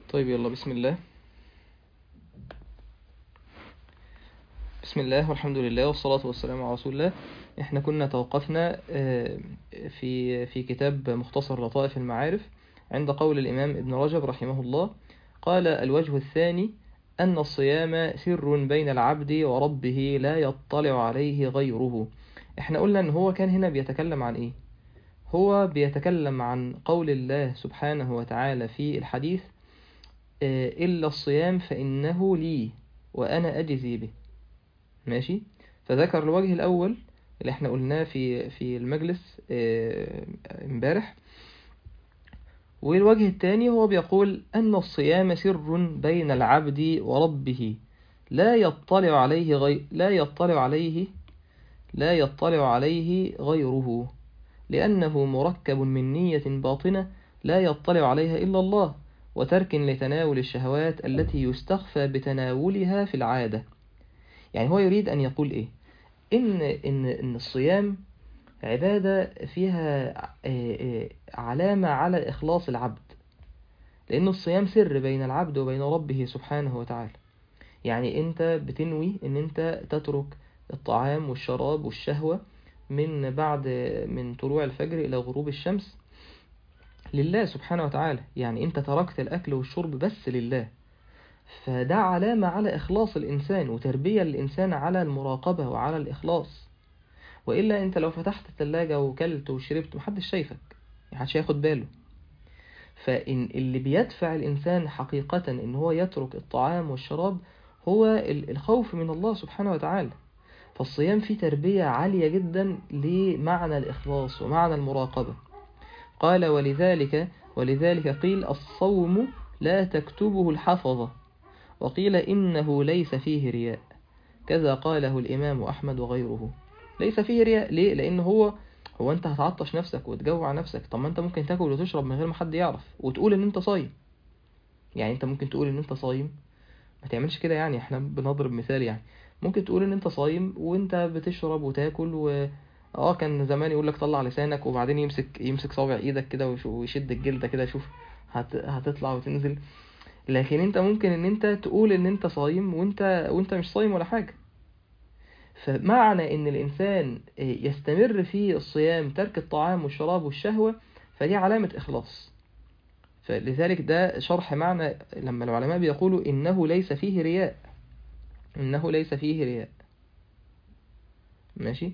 طيب يلا بسم الله بسم الله والحمد لله والصلاة والسلام على رسول الله احنا كنا توقفنا آه، في في كتاب مختصر لطائف المعارف عند قول الإمام ابن رجب رحمه الله قال الوجه الثاني أن الصيام سر بين العبد وربه لا يطلع عليه غيره احنا قلنا ان هو كان هنا بيتكلم عن ايه هو بيتكلم عن قول الله سبحانه وتعالى في الحديث آه، إلا الصيام فإنه لي وأنا أجزي به ماشي فذكر الوجه الأول اللي احنا قلناه في في المجلس آه، امبارح والوجه الثاني هو بيقول أن الصيام سر بين العبد وربه لا يطلع عليه غي... لا يطلع عليه لا يطلع عليه غيره لأنه مركب من نية باطنة لا يطلع عليها إلا الله وترك لتناول الشهوات التي يستخفى بتناولها في العادة يعني هو يريد أن يقول إيه إن, إن, إن الصيام عبادة فيها آه، آه، علامة على إخلاص العبد لأن الصيام سر بين العبد وبين ربه سبحانه وتعالى يعني أنت بتنوي أن أنت تترك الطعام والشراب والشهوة من بعد من طلوع الفجر إلى غروب الشمس لله سبحانه وتعالى يعني أنت تركت الأكل والشرب بس لله فده علامة على إخلاص الإنسان وتربية الإنسان على المراقبة وعلى الإخلاص وإلا أنت لو فتحت الثلاجة وكلت وشربت محدش شايفك محدش هياخد باله فإن اللي بيدفع الإنسان حقيقة إن هو يترك الطعام والشراب هو ال- الخوف من الله سبحانه وتعالى فالصيام فيه تربية عالية جدا لمعنى الإخلاص ومعنى المراقبة قال ولذلك ولذلك قيل الصوم لا تكتبه الحفظة وقيل إنه ليس فيه رياء كذا قاله الإمام أحمد وغيره ليس فيه رياء ليه؟ لأن هو هو أنت هتعطش نفسك وتجوع نفسك طب ما أنت ممكن تاكل وتشرب من غير ما حد يعرف وتقول إن أنت صايم يعني أنت ممكن تقول إن أنت صايم ما تعملش كده يعني احنا بنضرب مثال يعني ممكن تقول ان انت صايم وانت بتشرب وتاكل و اه كان زمان يقول لك طلع لسانك وبعدين يمسك يمسك صابع ايدك كده ويش- ويشد الجلده كده يشوف هت... هتطلع وتنزل لكن انت ممكن ان انت تقول ان انت صايم وانت وانت مش صايم ولا حاجه فمعنى ان الانسان يستمر في الصيام ترك الطعام والشراب والشهوه فدي علامه اخلاص فلذلك ده شرح معنى لما العلماء بيقولوا إنه ليس فيه رياء إنه ليس فيه رياء ماشي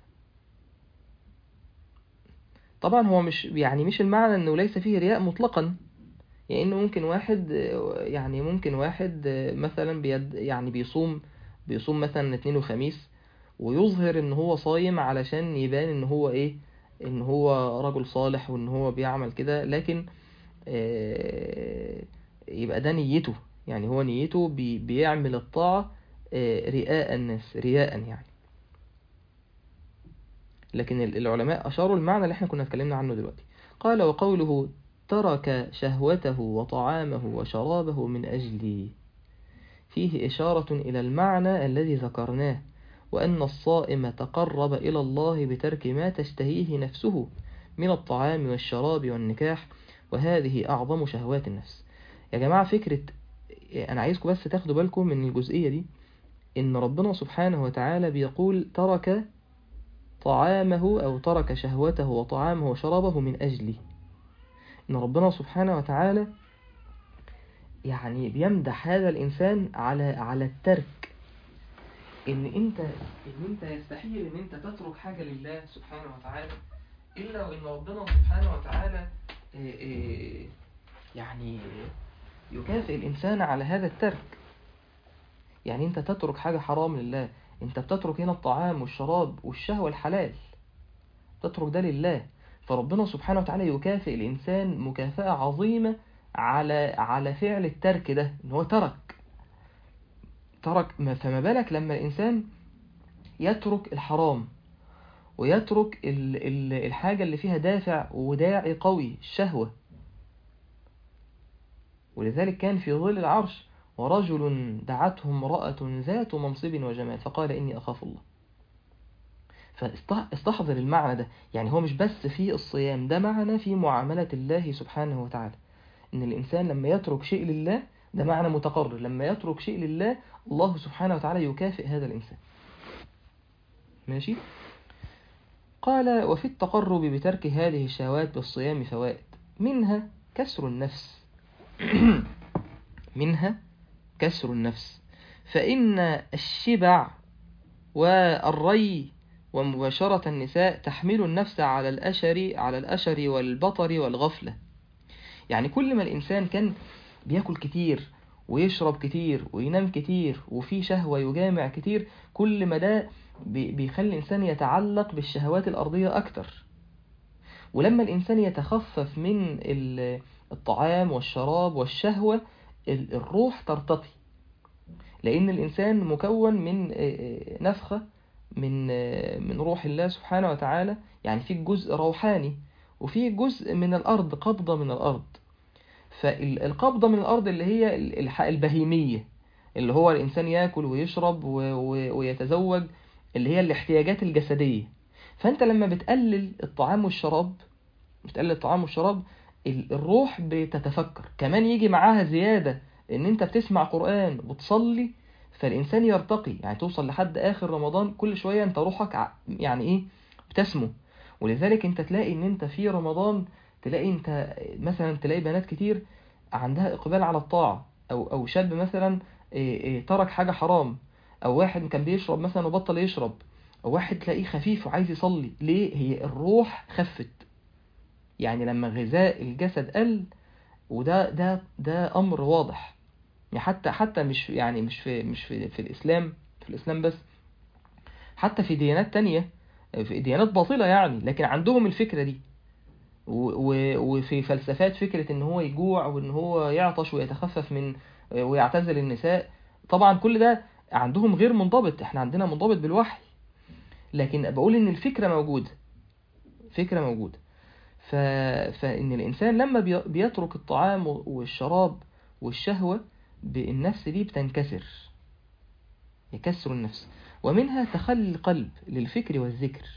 طبعا هو مش يعني مش المعنى إنه ليس فيه رياء مطلقا يعني إنه ممكن واحد يعني ممكن واحد مثلا بيد يعني بيصوم بيصوم مثلا اثنين وخميس ويظهر إن هو صايم علشان يبان إن هو إيه إن هو رجل صالح وإن هو بيعمل كده لكن آه، يبقى ده نيته يعني هو نيته بي بيعمل الطاعة آه، رئاء الناس رياء يعني لكن ال- العلماء أشاروا المعنى اللي احنا كنا اتكلمنا عنه دلوقتي قال وقوله ترك شهوته وطعامه وشرابه من أجلي فيه إشارة إلى المعنى الذي ذكرناه وأن الصائم تقرب إلى الله بترك ما تشتهيه نفسه من الطعام والشراب والنكاح وهذه أعظم شهوات النفس يا جماعة فكرة أنا عايزكم بس تاخدوا بالكم من الجزئية دي إن ربنا سبحانه وتعالى بيقول ترك طعامه أو ترك شهوته وطعامه وشرابه من أجلي إن ربنا سبحانه وتعالى يعني بيمدح هذا الإنسان على على الترك إن أنت إن أنت يستحيل إن أنت تترك حاجة لله سبحانه وتعالى إلا وإن ربنا سبحانه وتعالى إيه إيه يعني يكافئ الإنسان على هذا الترك يعني أنت تترك حاجة حرام لله أنت بتترك هنا الطعام والشراب والشهوة الحلال تترك ده لله فربنا سبحانه وتعالى يكافئ الإنسان مكافأة عظيمة على على فعل الترك ده إن هو ترك ترك ما- فما بالك لما الإنسان يترك الحرام ويترك ال ال الحاجة اللي فيها دافع وداعي قوي الشهوة ولذلك كان في ظل العرش ورجل دعته امرأة ذات منصب وجمال فقال إني أخاف الله فاستحضر المعنى ده يعني هو مش بس في الصيام ده معنى في معاملة الله سبحانه وتعالى ان الانسان لما يترك شيء لله ده معنى متقرر لما يترك شيء لله الله سبحانه وتعالى يكافئ هذا الانسان ماشي قال وفي التقرب بترك هذه الشهوات بالصيام فوائد منها كسر النفس منها كسر النفس فإن الشبع والري ومباشرة النساء تحمل النفس على الأشر على الأشر والبطر والغفلة يعني كل ما الإنسان كان بياكل كتير ويشرب كتير وينام كتير وفي شهوة يجامع كتير كل ما ده بيخلي الإنسان يتعلق بالشهوات الأرضية أكتر ولما الإنسان يتخفف من الطعام والشراب والشهوة الروح ترتقي لأن الإنسان مكون من نفخة من من روح الله سبحانه وتعالى يعني في جزء روحاني وفي جزء من الأرض قبضة من الأرض فالقبضة من الأرض اللي هي البهيمية اللي هو الإنسان يأكل ويشرب ويتزوج اللي هي الاحتياجات الجسدية فأنت لما بتقلل الطعام والشراب بتقلل الطعام والشراب الروح بتتفكر كمان يجي معاها زيادة ان انت بتسمع قرآن وتصلي فالإنسان يرتقي يعني توصل لحد آخر رمضان كل شوية انت روحك يعني ايه بتسمو ولذلك انت تلاقي ان انت في رمضان تلاقي انت مثلا تلاقي بنات كتير عندها اقبال على الطاعة او او شاب مثلا ترك حاجة حرام او واحد كان بيشرب مثلا وبطل يشرب او واحد تلاقيه خفيف وعايز يصلي ليه هي الروح خفت يعني لما غذاء الجسد قل وده ده ده امر واضح يعني حتى حتى مش يعني مش في مش في في الاسلام في الاسلام بس حتى في ديانات تانية في ديانات باطلة يعني لكن عندهم الفكرة دي وفي فلسفات فكرة ان هو يجوع وان هو يعطش ويتخفف من ويعتزل النساء طبعا كل ده عندهم غير منضبط احنا عندنا منضبط بالوحي لكن بقول ان الفكرة موجودة فكرة موجودة ف... فإن الإنسان لما بي... بيترك الطعام والشراب والشهوة النفس دي بتنكسر يكسر النفس ومنها تخلي القلب للفكر والذكر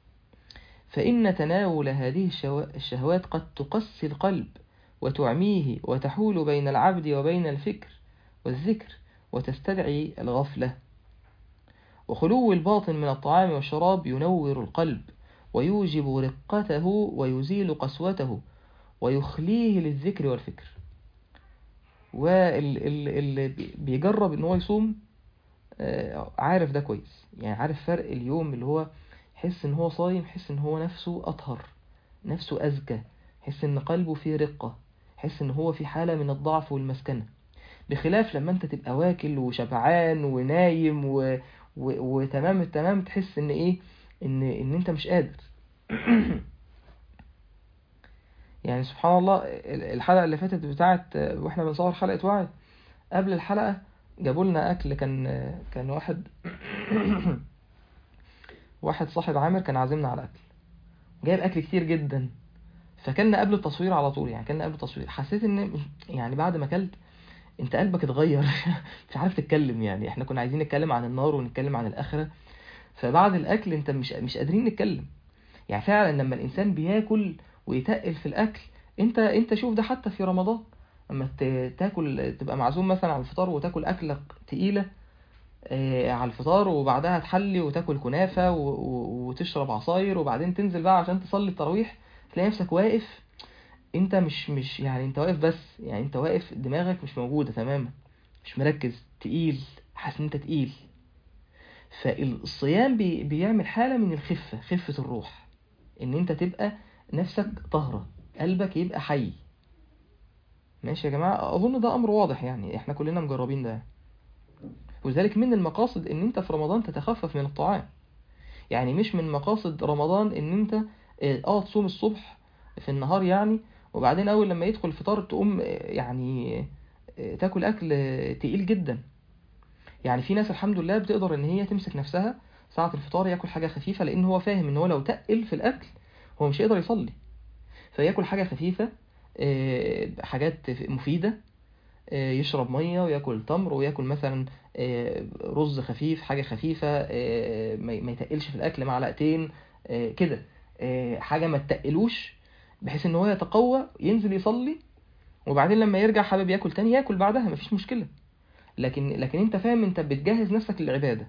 فإن تناول هذه الشهوات قد تقسي القلب وتعميه وتحول بين العبد وبين الفكر والذكر وتستدعي الغفلة وخلو الباطن من الطعام والشراب ينور القلب ويوجب رقته ويزيل قسوته ويخليه للذكر والفكر واللي بيجرب ان هو يصوم عارف ده كويس يعني عارف فرق اليوم اللي هو يحس ان هو صايم يحس ان هو نفسه اطهر نفسه ازكى يحس ان قلبه فيه رقة يحس ان هو في حالة من الضعف والمسكنة بخلاف لما انت تبقى واكل وشبعان ونايم و... و... وتمام التمام تحس ان ايه ان ان انت مش قادر يعني سبحان الله الحلقة اللي فاتت بتاعت واحنا بنصور حلقة وعي قبل الحلقة جابوا لنا اكل كان كان واحد واحد صاحب عامر كان عازمنا على اكل جايب اكل كتير جدا فكلنا قبل التصوير على طول يعني كلنا قبل التصوير حسيت ان يعني بعد ما اكلت انت قلبك اتغير مش عارف تتكلم يعني احنا كنا عايزين نتكلم عن النار ونتكلم عن الاخره فبعد الاكل انت مش مش قادرين نتكلم يعني فعلا لما الانسان بياكل ويتقل في الاكل انت انت شوف ده حتى في رمضان لما تاكل تبقى معزوم مثلا على الفطار وتاكل اكله تقيله آه على الفطار وبعدها تحلي وتاكل كنافه وتشرب عصاير وبعدين تنزل بقى عشان تصلي التراويح تلاقي نفسك واقف انت مش مش يعني انت واقف بس يعني انت واقف دماغك مش موجوده تماما مش مركز تقيل حاسس ان انت تقيل فالصيام بي بيعمل حالة من الخفة خفة الروح ان انت تبقى نفسك طهرة قلبك يبقى حي ماشي يا جماعة اظن ده امر واضح يعني احنا كلنا مجربين ده ولذلك من المقاصد ان انت في رمضان تتخفف من الطعام يعني مش من مقاصد رمضان ان انت اه تصوم الصبح في النهار يعني وبعدين اول لما يدخل الفطار تقوم يعني تاكل اكل تقيل جدا يعني في ناس الحمد لله بتقدر ان هي تمسك نفسها ساعة الفطار ياكل حاجة خفيفة لان هو فاهم ان هو لو تقل في الاكل هو مش هيقدر يصلي فياكل حاجة خفيفة حاجات مفيدة يشرب مية وياكل تمر وياكل مثلا رز خفيف حاجة خفيفة ما يتقلش في الاكل معلقتين كده حاجة ما تقلوش بحيث ان هو يتقوى ينزل يصلي وبعدين لما يرجع حابب ياكل تاني ياكل بعدها مفيش مشكلة لكن لكن انت فاهم انت بتجهز نفسك للعبادة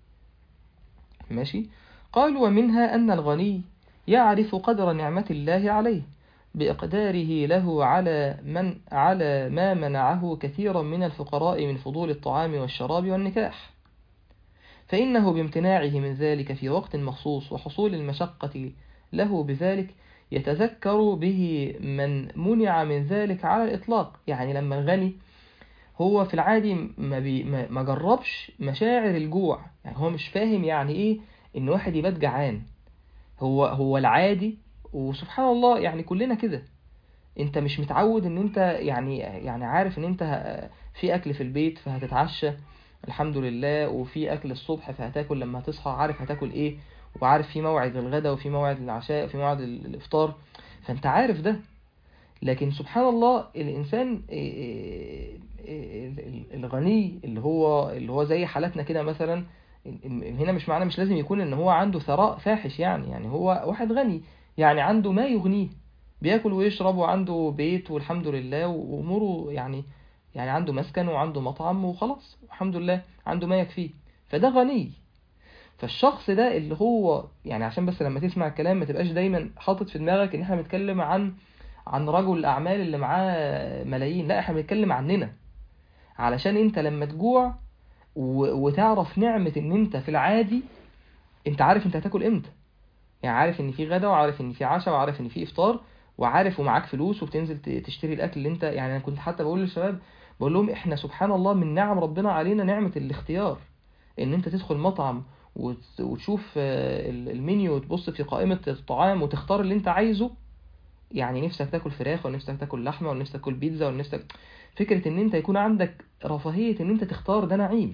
ماشي قال ومنها أن الغني يعرف قدر نعمة الله عليه بإقداره له على من على ما منعه كثيرا من الفقراء من فضول الطعام والشراب والنكاح فإنه بامتناعه من ذلك في وقت مخصوص وحصول المشقة له بذلك يتذكر به من منع من ذلك على الإطلاق يعني لما الغني هو في العادي ما, بي ما ما جربش مشاعر الجوع يعني هو مش فاهم يعني إيه إن واحد يبات جعان هو هو العادي وسبحان الله يعني كلنا كده انت مش متعود ان انت يعني يعني عارف ان انت ه- في اكل في البيت فهتتعشى الحمد لله وفي اكل الصبح فهتاكل لما هتصحى عارف هتاكل ايه وعارف في موعد الغداء وفي موعد العشاء وفي موعد ال- الافطار فانت عارف ده لكن سبحان الله الانسان إيه إيه إيه الغني اللي هو اللي هو زي حالتنا كده مثلا هنا مش معناه مش لازم يكون ان هو عنده ثراء فاحش يعني يعني هو واحد غني يعني عنده ما يغنيه بياكل ويشرب وعنده بيت والحمد لله واموره يعني يعني عنده مسكن وعنده مطعم وخلاص الحمد لله عنده ما يكفيه فده غني فالشخص ده اللي هو يعني عشان بس لما تسمع الكلام ما تبقاش دايما حاطط في دماغك ان احنا بنتكلم عن عن رجل الاعمال اللي معاه ملايين لا احنا بنتكلم عننا علشان انت لما تجوع و- وتعرف نعمة ان انت في العادي انت عارف انت هتاكل امتى يعني عارف ان في غدا وعارف ان في عشاء وعارف ان في افطار وعارف ومعاك فلوس وبتنزل ت- تشتري الاكل اللي انت يعني انا كنت حتى بقول للشباب بقول لهم احنا سبحان الله من نعم ربنا علينا نعمة الاختيار ان انت تدخل مطعم وت- وتشوف آه، ال- المنيو وتبص في قائمة الطعام وتختار اللي انت عايزه يعني نفسك تاكل فراخ ولا نفسك تاكل لحمة ولا نفسك تاكل بيتزا ولا نفسك فكرة ان انت يكون عندك رفاهية ان انت تختار ده نعيم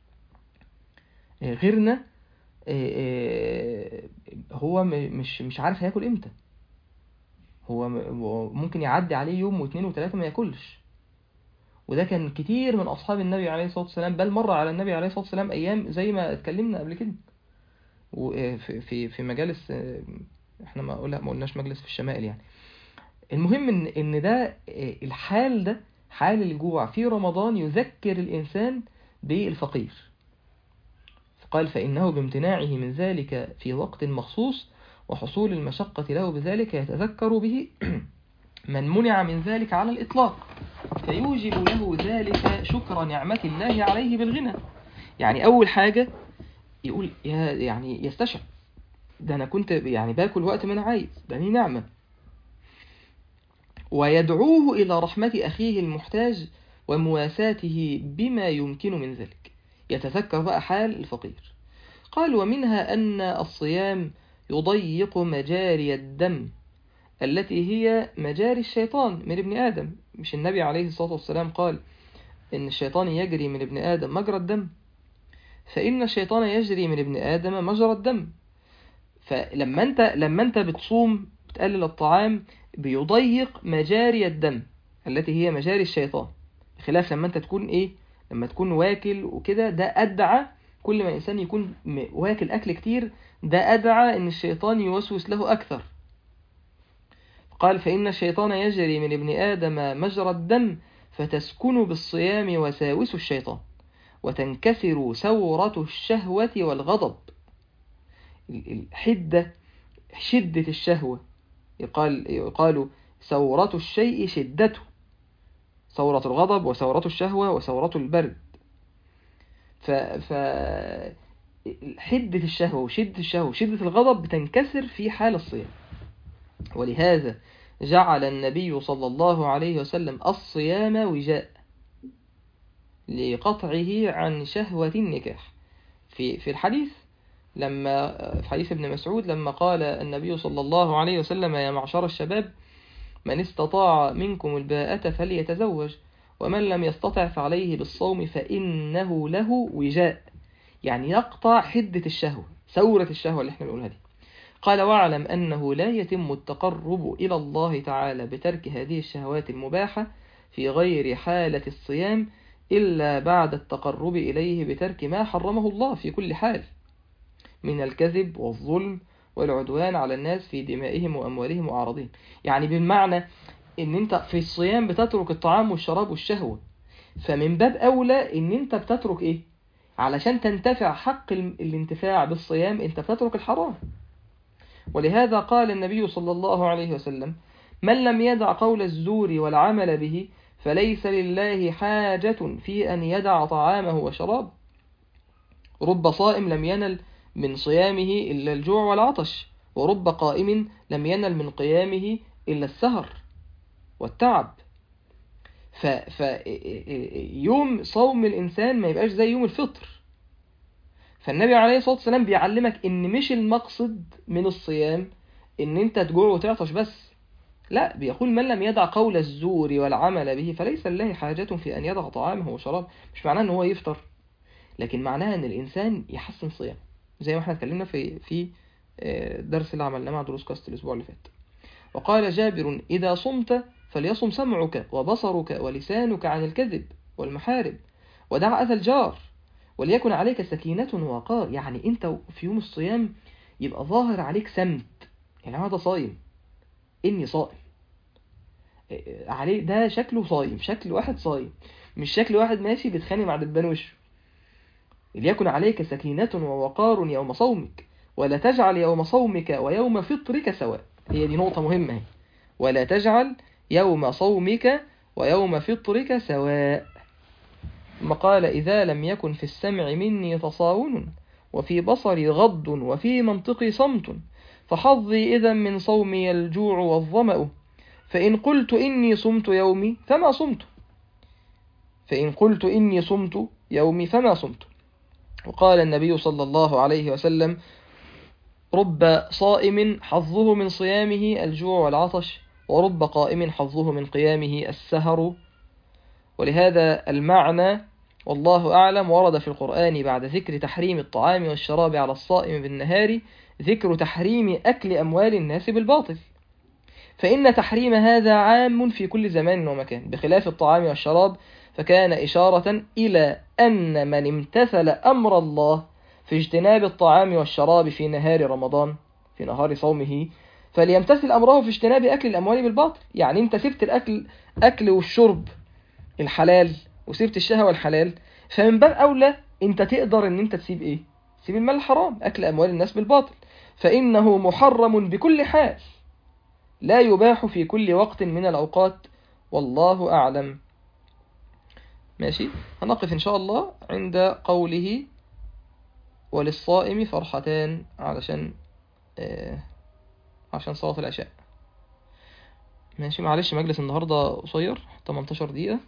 آه، غيرنا آه، آه، هو م- مش مش عارف هياكل امتى هو م- هو ممكن يعدي عليه يوم واثنين وثلاثة ما ياكلش وده كان كتير من أصحاب النبي عليه الصلاة والسلام بل مر على النبي عليه الصلاة والسلام أيام زي ما اتكلمنا قبل كده وفي في في مجالس آه، احنا ما قلنا ما قلناش مجلس في الشمائل يعني المهم ان ان ده آه، الحال ده حال الجوع في رمضان يذكر الإنسان بالفقير قال فإنه بامتناعه من ذلك في وقت مخصوص وحصول المشقة له بذلك يتذكر به من منع من ذلك على الإطلاق فيوجب له ذلك شكر نعمة الله عليه بالغنى يعني أول حاجة يقول يا يعني يستشعر ده أنا كنت يعني باكل وقت ما أنا عايز ده دي نعمة ويدعوه إلى رحمة أخيه المحتاج ومواساته بما يمكن من ذلك يتذكر بقى حال الفقير قال ومنها أن الصيام يضيق مجاري الدم التي هي مجاري الشيطان من ابن آدم مش النبي عليه الصلاة والسلام قال إن الشيطان يجري من ابن آدم مجرى الدم فإن الشيطان يجري من ابن آدم مجرى الدم فلما أنت لما أنت بتصوم بتقلل الطعام بيضيق مجاري الدم التي هي مجاري الشيطان خلاف لما أنت تكون إيه لما تكون واكل وكده ده أدعى كل ما الإنسان يكون م- واكل أكل كتير ده أدعى إن الشيطان يوسوس له أكثر قال فإن الشيطان يجري من ابن آدم مجرى الدم فتسكن بالصيام وساوس الشيطان وتنكسر ثورة الشهوة والغضب ال- الحدة شدة الشهوة يقال يقال ثورة الشيء شدته ثورة الغضب وثورة الشهوة وثورة البرد ف... ف... حدة الشهوة وشدة الشهوة وشدة الغضب بتنكسر في حال الصيام ولهذا جعل النبي صلى الله عليه وسلم الصيام وجاء لقطعه عن شهوة النكاح في في الحديث لما في حديث ابن مسعود لما قال النبي صلى الله عليه وسلم يا معشر الشباب من استطاع منكم الباءة فليتزوج ومن لم يستطع فعليه بالصوم فإنه له وجاء يعني يقطع حدة الشهوة ثورة الشهوة اللي احنا بنقولها دي قال واعلم أنه لا يتم التقرب إلى الله تعالى بترك هذه الشهوات المباحة في غير حالة الصيام إلا بعد التقرب إليه بترك ما حرمه الله في كل حال من الكذب والظلم والعدوان على الناس في دمائهم وأموالهم وأعراضهم يعني بالمعنى ان انت في الصيام بتترك الطعام والشراب والشهوة فمن باب اولى ان انت بتترك ايه علشان تنتفع حق ال- الانتفاع بالصيام انت بتترك الحرام ولهذا قال النبي صلى الله عليه وسلم من لم يدع قول الزور والعمل به فليس لله حاجة في أن يدع طعامه وشرابه رب صائم لم ينل من صيامه إلا الجوع والعطش ورب قائم لم ينل من قيامه إلا السهر والتعب ف... ف... يوم صوم الإنسان ما يبقاش زي يوم الفطر فالنبي عليه الصلاة والسلام بيعلمك إن مش المقصد من الصيام إن أنت تجوع وتعطش بس لا بيقول من لم يدع قول الزور والعمل به فليس لله حاجة في أن يدع طعامه وشرابه مش معناه إن هو يفطر لكن معناها إن الإنسان يحسن صيام زي ما احنا اتكلمنا في في آه، الدرس اللي عملناه مع دروس كاست الأسبوع اللي فات وقال جابر إذا صمت فليصم سمعك وبصرك ولسانك عن الكذب والمحارم ودع أذى الجار وليكن عليك سكينة ووقار يعني أنت في يوم الصيام يبقى ظاهر عليك سمت يعني هذا صايم إني صائم إيه، عليه ده شكله صايم شكل واحد صايم مش شكل واحد ماشي بيتخانق مع دبان وشه ليكن عليك سكينة ووقار يوم صومك ولا تجعل يوم صومك ويوم فطرك سواء هي دي نقطة مهمة هي. ولا تجعل يوم صومك ويوم فطرك سواء ثم قال إذا لم يكن في السمع مني تصاون وفي بصري غض وفي منطقي صمت فحظي إذا من صومي الجوع والظمأ فإن قلت إني صمت يومي فما صمت فإن قلت إني صمت يومي فما صمت وقال النبي صلى الله عليه وسلم رب صائم حظه من صيامه الجوع والعطش ورب قائم حظه من قيامه السهر ولهذا المعنى والله أعلم ورد في القرآن بعد ذكر تحريم الطعام والشراب على الصائم بالنهار ذكر تحريم أكل أموال الناس بالباطل فإن تحريم هذا عام في كل زمان ومكان بخلاف الطعام والشراب فكان إشارة إلى أن من امتثل أمر الله في اجتناب الطعام والشراب في نهار رمضان في نهار صومه فليمتثل أمره في اجتناب أكل الأموال بالباطل يعني أنت سبت الأكل أكل والشرب الحلال وسبت الشهوة الحلال فمن باب أولى أنت تقدر أن أنت تسيب إيه تسيب المال الحرام أكل أموال الناس بالباطل فإنه محرم بكل حال لا يباح في كل وقت من الأوقات والله أعلم ماشي هنقف إن شاء الله عند قوله وللصائم فرحتان علشان آه عشان صلاة العشاء ماشي معلش مجلس النهاردة قصير 18 دقيقة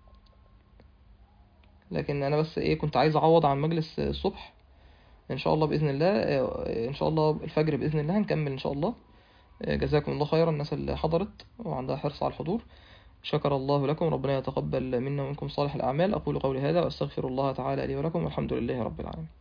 لكن أنا بس إيه كنت عايز أعوض عن مجلس الصبح إن شاء الله بإذن الله آه، إن شاء الله الفجر بإذن الله هنكمل إن شاء الله آه، جزاكم الله خيرا الناس اللي حضرت وعندها حرص على الحضور شكر الله لكم ربنا يتقبل منا ومنكم صالح الأعمال أقول قولي هذا وأستغفر الله تعالى لي ولكم والحمد لله رب العالمين